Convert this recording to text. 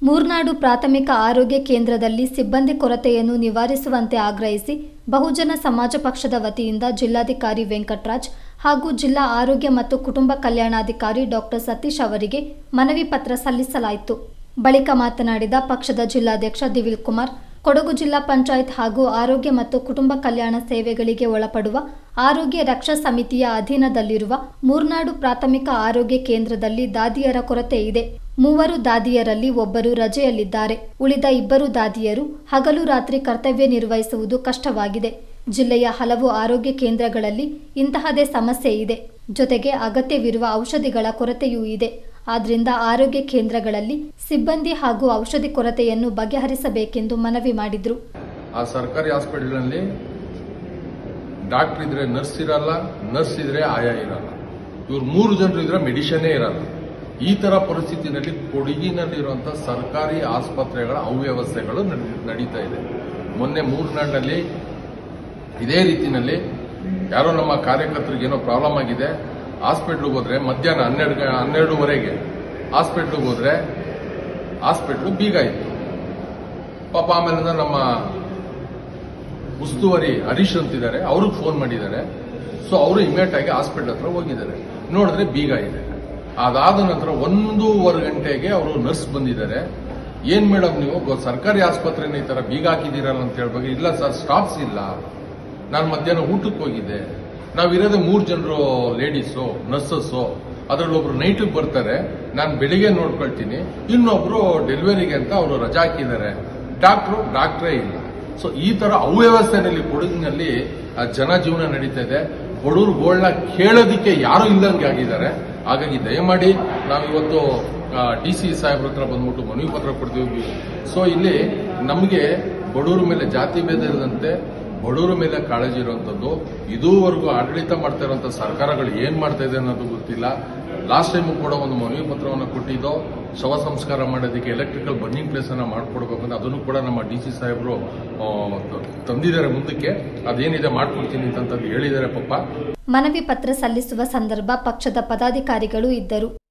ಮೂರ್ನಾಡು ಪ್ರಾಥಮಿಕ ಆರೋಗ್ಯ ಕೇಂದ್ರದಲ್ಲಿ ಸಿಬ್ಬಂದಿ ಕೊರತೆಯನ್ನು ನಿವಾರಿಸುವಂತೆ ಆಗ್ರಹಿಸಿ ಬಹುಜನ ಸಮಾಜ ಪಕ್ಷದ ವತಿಯಿಂದ ಜಿಲ್ಲಾಧಿಕಾರಿ ವೆಂಕಟರಾಜ್ ಹಾಗೂ ಜಿಲ್ಲಾ ಆರೋಗ್ಯ ಮತ್ತು ಕುಟುಂಬ ಕಲ್ಯಾಣಾಧಿಕಾರಿ ಡಾಕ್ಟರ್ ಸತೀಶ್ ಅವರಿಗೆ ಮನವಿ ಪತ್ರ ಸಲ್ಲಿಸಲಾಯಿತು ಬಳಿಕ ಮಾತನಾಡಿದ ಪಕ್ಷದ ಜಿಲ್ಲಾಧ್ಯಕ್ಷ ದಿವಿಲ್ ಕುಮಾರ್ ಕೊಡಗು ಜಿಲ್ಲಾ ಪಂಚಾಯತ್ ಹಾಗೂ ಆರೋಗ್ಯ ಮತ್ತು ಕುಟುಂಬ ಕಲ್ಯಾಣ ಸೇವೆಗಳಿಗೆ ಒಳಪಡುವ ಆರೋಗ್ಯ ರಕ್ಷಾ ಸಮಿತಿಯ ಅಧೀನದಲ್ಲಿರುವ ಮೂರ್ನಾಡು ಪ್ರಾಥಮಿಕ ಆರೋಗ್ಯ ಕೇಂದ್ರದಲ್ಲಿ ದಾದಿಯರ ಕೊರತೆ ಇದೆ ಮೂವರು ದಾದಿಯರಲ್ಲಿ ಒಬ್ಬರು ರಜೆಯಲ್ಲಿದ್ದಾರೆ ಉಳಿದ ಇಬ್ಬರು ದಾದಿಯರು ಹಗಲು ರಾತ್ರಿ ಕರ್ತವ್ಯ ನಿರ್ವಹಿಸುವುದು ಕಷ್ಟವಾಗಿದೆ ಜಿಲ್ಲೆಯ ಹಲವು ಆರೋಗ್ಯ ಕೇಂದ್ರಗಳಲ್ಲಿ ಇಂತಹದೇ ಸಮಸ್ಯೆ ಇದೆ ಜೊತೆಗೆ ಅಗತ್ಯವಿರುವ ಔಷಧಿಗಳ ಕೊರತೆಯೂ ಇದೆ ಆದ್ರಿಂದ ಆರೋಗ್ಯ ಕೇಂದ್ರಗಳಲ್ಲಿ ಸಿಬ್ಬಂದಿ ಹಾಗೂ ಔಷಧಿ ಕೊರತೆಯನ್ನು ಬಗೆಹರಿಸಬೇಕೆಂದು ಮನವಿ ಮಾಡಿದ್ರು ಆ ಸರ್ಕಾರಿ ಹಾಸ್ಪಿಟಲ್ನಲ್ಲಿ ಡಾಕ್ಟರ್ ಇದ್ರೆ ನರ್ಸ್ ಇರಲ್ಲ ನರ್ಸ್ ಇದ್ರೆ ಆಯಾ ಇರಲ್ಲ ಇವ್ರು ಮೂರು ಜನರು ಇದ್ರೆ ಮೆಡಿಷನ್ನೇ ಇರಲ್ಲ ಈ ತರ ಪರಿಸ್ಥಿತಿನಲ್ಲಿ ಕೊಡಗಿನಲ್ಲಿರುವಂತಹ ಸರ್ಕಾರಿ ಆಸ್ಪತ್ರೆಗಳ ಅವ್ಯವಸ್ಥೆಗಳು ನಡೆ- ನಡೀತಾ ಇದೆ ಮೊನ್ನೆ ಮೂರ್ನಾಡಿನಲ್ಲಿ ಇದೇ ರೀತಿನಲ್ಲಿ ಯಾರೋ ನಮ್ಮ ಕಾರ್ಯಕರ್ತರಿಗೆ ಏನೋ ಪ್ರಾಬ್ಲಮ್ ಆಗಿದೆ ಹಾಸ್ಪಿಟ್ಲಿಗೆ ಹೋದ್ರೆ ಮಧ್ಯಾಹ್ನ ಹನ್ನೆರಡು ಗ- ಹನ್ನೆರಡುವರೆಗೆ ಹಾಸ್ಪಿಟ್ಲಿಗೆ ಹೋದ್ರೆ ಹಾಸ್ಪಿಟ್ಲು ಬೀಗ ಇತ್ತು ಪಾಪ ಆಮೇಲೆ ನಮ್ಮ ಉಸ್ತುವಾರಿ ಹರೀಶ್ ಅಂತಿದ್ದಾರೆ ಅವ್ರಿಗೆ ಫೋನ್ ಮಾಡಿದ್ದಾರೆ ಸೊ ಅವರು ಇಮಿಡಿಯೇಟ್ ಆಗಿ ಹಾಸ್ಪಿಟಲ್ ಹತ್ರ ಹೋಗಿದ್ದಾರೆ ನೋಡಿದ್ರೆ ಬೀಗ ಇದೆ ಅದಾದ ನಂತರ ಒಂದೂವರೆ ಗಂಟೆಗೆ ಅವರು ನರ್ಸ್ ಬಂದಿದ್ದಾರೆ ಏನ್ ಮೇಡಮ್ ನೀವು ಗೊ- ಸರ್ಕಾರಿ ಆಸ್ಪತ್ರೆನ ಈ ತರ ಬೀಗ ಹಾಕಿದ್ದೀರಲ್ಲ ಅಂತ ಹೇಳ್ಬೇಕು ಇಲ್ಲ ಸರ್ ಸ್ಟಾಫ್ಸ್ ಇಲ್ಲ ನಾನು ಮಧ್ಯಾಹ್ನ ಊಟಕ್ಕೆ ಹೋಗಿದ್ದೆ ನಾವಿರೋದೇ ಮೂರು ಜನರು ಲೇಡೀಸು ನರ್ಸಸ್ಸು ಅದ್ರಲ್ಲಿ ಒಬ್ರು ನೈಟಿಗೆ ಬರ್ತಾರೆ ನಾನು ಬೆಳಿಗ್ಗೆ ನೋಡ್ಕೊಳ್ತೀನಿ ಇನ್ನೊಬ್ರು ಡೆಲಿವರಿಗೆ ಅಂತ ಅವರು ರಜಾ ಹಾಕಿದ್ದಾರೆ ಡಾಕ್ಟ್ರು ಡಾಕ್ಟ್ರೇ ಇಲ್ಲ ಸೊ ಈ ತರ ಅವ್ಯವಸ್ಥೆನಲ್ಲಿ ಕೊಡಗಿನಲ್ಲಿ ಆ ಜನ ಜೀವನ ನಡೀತಾ ಇದೆ ಬಡವರು ಗೋಳ್ನ ಕೇಳೋದಿಕ್ಕೆ ಯಾರು ಇಲ್ಲಂಗೆ ಆಗಿದ್ದಾರೆ ಹಾಗಾಗಿ ದಯಮಾಡಿ ನಾವು ಇವತ್ತು ಡಿ ಸಿ ಸಾಹೇಬ್ರ ಹತ್ರ ಬಂದ್ಬಿಟ್ಟು ಮನವಿ ಪತ್ರ ಕೊಡ್ತೀವಿ ಸೊ ಇಲ್ಲಿ ನಮಗೆ ಬಡವರ ಮೇಲೆ ಜಾತಿ ಭೇದ ಇರದಂತೆ ಬಡವರ ಮೇಲೆ ಕಾಳಜಿ ಇರುವಂತದ್ದು ಇದುವರೆಗೂ ಆಡಳಿತ ಮಾಡ್ತಾ ಇರುವಂತ ಸರ್ಕಾರಗಳು ಏನ್ ಮಾಡ್ತಾ ಇದೆ ಅನ್ನೋದು ಗೊತ್ತಿಲ್ಲ ಲಾಸ್ಟ್ ಟೈಮ್ ಕೂಡ ಒಂದು ಮನವಿ ಪತ್ರವನ್ನು ಕೊಟ್ಟಿದ್ದು ಶವ ಸಂಸ್ಕಾರ ಮಾಡೋದಕ್ಕೆ ಎಲೆಕ್ಟ್ರಿಕಲ್ ಬರ್ನಿಂಗ್ ಪ್ಲೇಸ್ ಅನ್ನ ಮಾಡ್ಕೊಡ್ಬೇಕು ಅಂತ ಅದನ್ನು ಕೂಡ ನಮ್ಮ ಡಿ ಸಿ ಸಾಹೇಬರು ಆ, ತಂದಿದ್ದಾರೆ ಮುಂದಕ್ಕೆ ಅದೇನಿದೆ ಮಾಡ್ಕೊಡ್ತೀನಿ ಅಂತ ಹೇಳಿದ್ದಾರೆ ಪಾಪ ಮನವಿ ಪತ್ರ ಸಲ್ಲಿಸುವ ಸಂದರ್ಭ ಪಕ್ಷದ ಪದಾಧಿಕಾರಿಗಳು ಇದ್ದರು